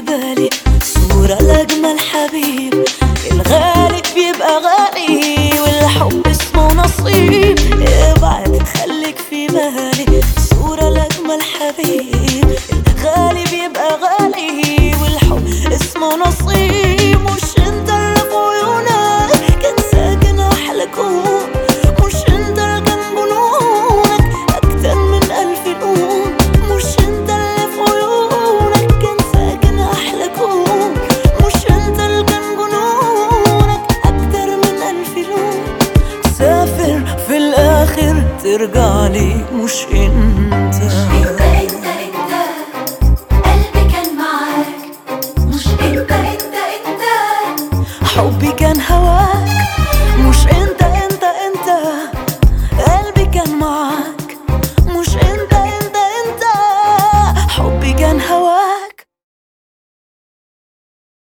في بالي صورة لأجمل حبيب الغالي بيبقى غالي والحب اسمه نصيب ابعد خليك في بالي صورة لأجمل حبيب الغالي بيبقى غالي والحب اسمه نصيب مش انت اللي في عيونك كان ساكن احلى كون مش انت اللي كان جنونك اكتر من الف نون مش انت اللي في عيونك كان ساكن احلى كون مش انت اللي كان جنونك اكتر من الف نون سافر في الاخر ترجع لي مش انت